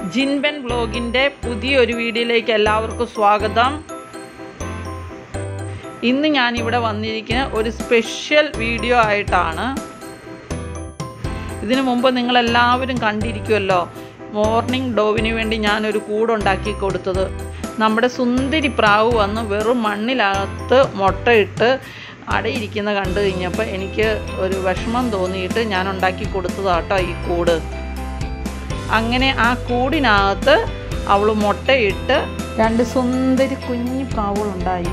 ജിൻബൻ ബ്ലോഗിൻ്റെ പുതിയൊരു വീഡിയോയിലേക്ക് എല്ലാവർക്കും സ്വാഗതം ഇന്ന് ഞാനിവിടെ വന്നിരിക്കുന്ന ഒരു സ്പെഷ്യൽ വീഡിയോ ആയിട്ടാണ് ഇതിനു മുമ്പ് നിങ്ങളെല്ലാവരും കണ്ടിരിക്കുമല്ലോ മോർണിംഗ് ഡോവിന് വേണ്ടി ഞാനൊരു കൂടുണ്ടാക്കി കൊടുത്തത് നമ്മുടെ സുന്ദരി പ്രാവ് വന്ന് വെറും മണ്ണിനകത്ത് മുട്ടയിട്ട് അടയിരിക്കുന്ന കണ്ടു കഴിഞ്ഞപ്പോൾ എനിക്ക് ഒരു വിഷമം തോന്നിയിട്ട് ഞാൻ ഉണ്ടാക്കി കൊടുത്തതാട്ടോ ഈ കൂട് അങ്ങനെ ആ കൂടിനകത്ത് അവൾ മുട്ടയിട്ട് രണ്ട് സുന്ദരി കുഞ്ഞു പ്രാവുകളുണ്ടായി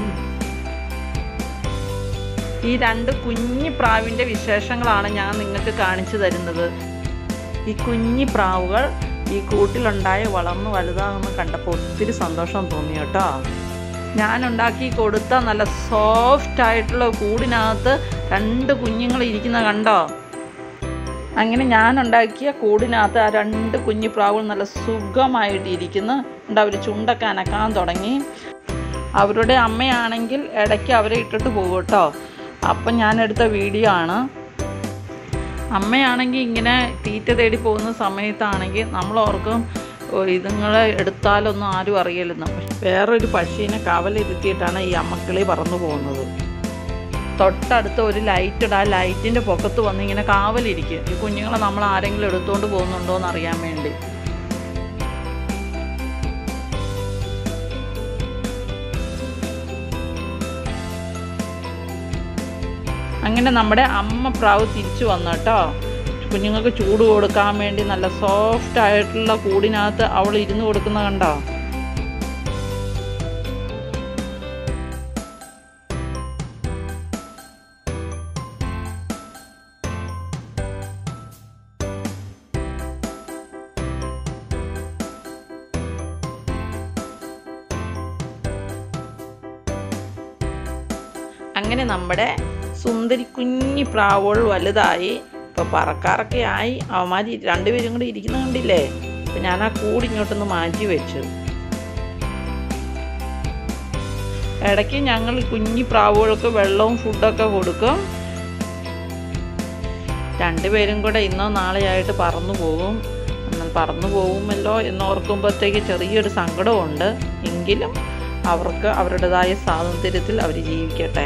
ഈ രണ്ട് കുഞ്ഞു പ്രാവിൻ്റെ വിശേഷങ്ങളാണ് ഞാൻ നിങ്ങൾക്ക് കാണിച്ചു തരുന്നത് ഈ കുഞ്ഞു പ്രാവുകൾ ഈ കൂട്ടിലുണ്ടായ വളർന്ന് വലുതാകുന്ന കണ്ടപ്പോൾ ഒത്തിരി സന്തോഷം തോന്നി കേട്ടോ ഞാൻ ഉണ്ടാക്കി കൊടുത്ത നല്ല സോഫ്റ്റ് ആയിട്ടുള്ള കൂടിനകത്ത് രണ്ട് കുഞ്ഞുങ്ങൾ ഇരിക്കുന്ന കണ്ടോ അങ്ങനെ ഞാൻ ഉണ്ടാക്കിയ കൂടിനകത്ത് ആ രണ്ട് കുഞ്ഞു പ്രാവുകൾ നല്ല സുഖമായിട്ട് ഇരിക്കുന്നു ഉണ്ട് അവർ ചുണ്ടൊക്കെ അനക്കാൻ തുടങ്ങി അവരുടെ അമ്മയാണെങ്കിൽ ഇടയ്ക്ക് അവരെ ഇട്ടിട്ട് പോകും കേട്ടോ അപ്പം ഞാൻ എടുത്ത വീഡിയോ ആണ് അമ്മയാണെങ്കിൽ ഇങ്ങനെ തീറ്റ തേടി പോകുന്ന സമയത്താണെങ്കിൽ നമ്മൾ ഓർക്കും "ഓ, ഇതുങ്ങളെ എടുത്താലൊന്നും ആരും അറിയില്ലെന്ന് വേറൊരു പക്ഷീനെ കാവലിരുത്തിയിട്ടാണ് ഈ അമ്മക്കിളി പറന്നു പോകുന്നത് തൊട്ടടുത്ത് ഒരു ലൈറ്റ് ഇടാ ലൈറ്റിൻ്റെ പൊക്കത്ത് വന്ന് ഇങ്ങനെ കാവലിരിക്കും ഈ കുഞ്ഞുങ്ങളെ നമ്മൾ ആരെങ്കിലും എടുത്തുകൊണ്ട് പോകുന്നുണ്ടോ എന്ന് അറിയാൻ വേണ്ടി അങ്ങനെ നമ്മുടെ അമ്മ പ്രാവ് തിരിച്ചു വന്നു കേട്ടോ കുഞ്ഞുങ്ങൾക്ക് ചൂട് കൊടുക്കാൻ വേണ്ടി നല്ല സോഫ്റ്റ് ആയിട്ടുള്ള കൂടിനകത്ത് അവൾ ഇരുന്ന് കൊടുക്കുന്ന കണ്ടോ അങ്ങനെ നമ്മുടെ സുന്ദരി കുഞ്ഞി പ്രാവുകൾ വലുതായി ഇപ്പൊ പറക്കാറൊക്കെ ആയി അവന്മാർ രണ്ടുപേരും കൂടി ഇരിക്കുന്ന കണ്ടില്ലേ അപ്പൊ ഞാൻ ആ കൂടി ഇങ്ങോട്ടൊന്ന് മാറ്റി വെച്ചു ഇടയ്ക്ക് ഞങ്ങൾ കുഞ്ഞി പ്രാവുകൾക്ക് വെള്ളവും ഫുഡൊക്കെ കൊടുക്കും രണ്ടുപേരും കൂടെ ഇന്നോ നാളെയായിട്ട് പറന്നു പോകും എന്നാൽ പറന്നു പോകുമല്ലോ എന്നോർക്കുമ്പോഴത്തേക്ക് ചെറിയൊരു സങ്കടമുണ്ട് എങ്കിലും അവർക്ക് അവരുടേതായ സ്വാതന്ത്ര്യത്തിൽ അവർ ജീവിക്കട്ടെ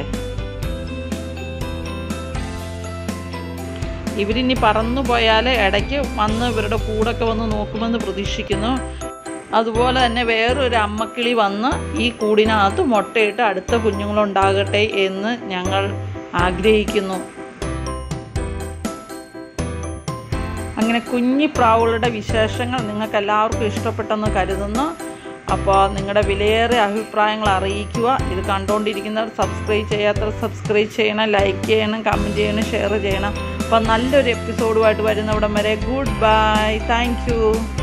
ഇവരിനി പറന്നു പോയാൽ ഇടയ്ക്ക് വന്ന് ഇവരുടെ കൂടൊക്കെ വന്ന് നോക്കുമെന്ന് പ്രതീക്ഷിക്കുന്നു അതുപോലെ തന്നെ വേറൊരു അമ്മക്കിളി വന്ന് ഈ കൂടിനകത്ത് മുട്ടയിട്ട് അടുത്ത കുഞ്ഞുങ്ങളുണ്ടാകട്ടെ എന്ന് ഞങ്ങൾ ആഗ്രഹിക്കുന്നു അങ്ങനെ കുഞ്ഞി പ്രാവുകളുടെ വിശേഷങ്ങൾ നിങ്ങൾക്ക് എല്ലാവർക്കും ഇഷ്ടപ്പെട്ടെന്ന് കരുതുന്നു അപ്പോൾ നിങ്ങളുടെ വിലയേറിയ അഭിപ്രായങ്ങൾ അറിയിക്കുക ഇത് കണ്ടുകൊണ്ടിരിക്കുന്നവർ സബ്സ്ക്രൈബ് ചെയ്യാത്തവർ സബ്സ്ക്രൈബ് ചെയ്യണം ലൈക്ക് ചെയ്യണം കമൻറ്റ് ചെയ്യണം ഷെയർ ചെയ്യണം അപ്പോൾ നല്ലൊരു എപ്പിസോഡുമായിട്ട് വരുന്നവിടം വരെ ഗുഡ് ബൈ താങ്ക്